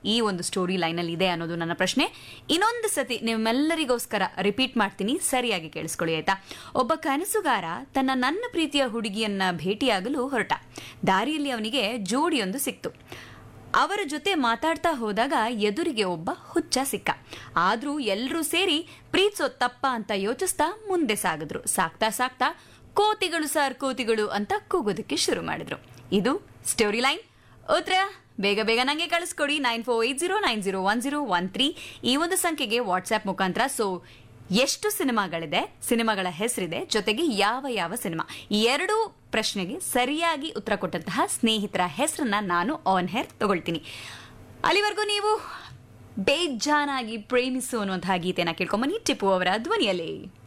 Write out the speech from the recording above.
ಈ ಒಂದು ಸ್ಟೋರಿ ಲೈನಲ್ಲಿ ಇದೆ ಅನ್ನೋದು ನನ್ನ ಪ್ರಶ್ನೆ ಇನ್ನೊಂದು ಸತಿ ನಿಮ್ಮೆಲ್ಲರಿಗೋಸ್ಕರ ರಿಪೀಟ್ ಮಾಡ್ತೀನಿ ಸರಿಯಾಗಿ ಕೇಳಿಸ್ಕೊಳ್ಳಿ ಆಯ್ತಾ ಒಬ್ಬ ಕನಸುಗಾರ ತನ್ನ ನನ್ನ ಪ್ರೀತಿಯ ಹುಡುಗಿಯನ್ನ ಭೇಟಿಯಾಗಲು ಹೊರಟ ದಾರಿಯಲ್ಲಿ ಅವನಿಗೆ ಜೋಡಿಯೊಂದು ಸಿಕ್ತು ಅವರ ಜೊತೆ ಮಾತಾಡ್ತಾ ಹೋದಾಗ ಎದುರಿಗೆ ಒಬ್ಬ ಹುಚ್ಚ ಸಿಕ್ಕ ಆದ್ರೂ ಎಲ್ರೂ ಸೇರಿ ಪ್ರೀತಿಸೋ ತಪ್ಪ ಅಂತ ಯೋಚಿಸ್ತಾ ಮುಂದೆ ಸಾಗಿದ್ರು ಸಾಕ್ತಾ ಸಾಕ್ತಾ ಕೋತಿಗಳು ಸರ್ ಕೋತಿಗಳು ಅಂತ ಕೂಗೋದಕ್ಕೆ ಶುರು ಮಾಡಿದ್ರು ಇದು ಸ್ಟೋರಿ ಲೈನ್ ಉತ್ತರ ಬೇಗ ಬೇಗ ನಂಗೆ ಕಳಿಸ್ಕೊಡಿ nine four eight zero nine zero one zero one three ಈ ಒಂದು ಸಂಖ್ಯೆಗೆ ವಾಟ್ಸ್ಆಪ್ ಮುಖಾಂತರ ಸೊ ಎಷ್ಟು ಸಿನಿಮಾಗಳಿದೆ ಸಿನಿಮಾಗಳ ಹೆಸರಿದೆ ಜೊತೆಗೆ ಯಾವ ಯಾವ ಸಿನಿಮಾ ಈ ಎರಡೂ ಪ್ರಶ್ನೆಗೆ ಸರಿಯಾಗಿ ಉತ್ತರ ಕೊಟ್ಟಂತಹ ಸ್ನೇಹಿತರ ಹೆಸರನ್ನ ನಾನು ಆನ್ ಹೇರ್ ತಗೊಳ್ತೀನಿ ಅಲ್ಲಿವರೆಗೂ ನೀವು ಬೇಜಾನಾಗಿ ಪ್ರೇಮಿಸು ಅನ್ನುವಂತಹ ಗೀತೆನ ಕೇಳ್ಕೊಂಬನ್ನಿ ಟಿಪ್ಪು ಅವರ ಧ್ವನಿಯಲ್ಲಿ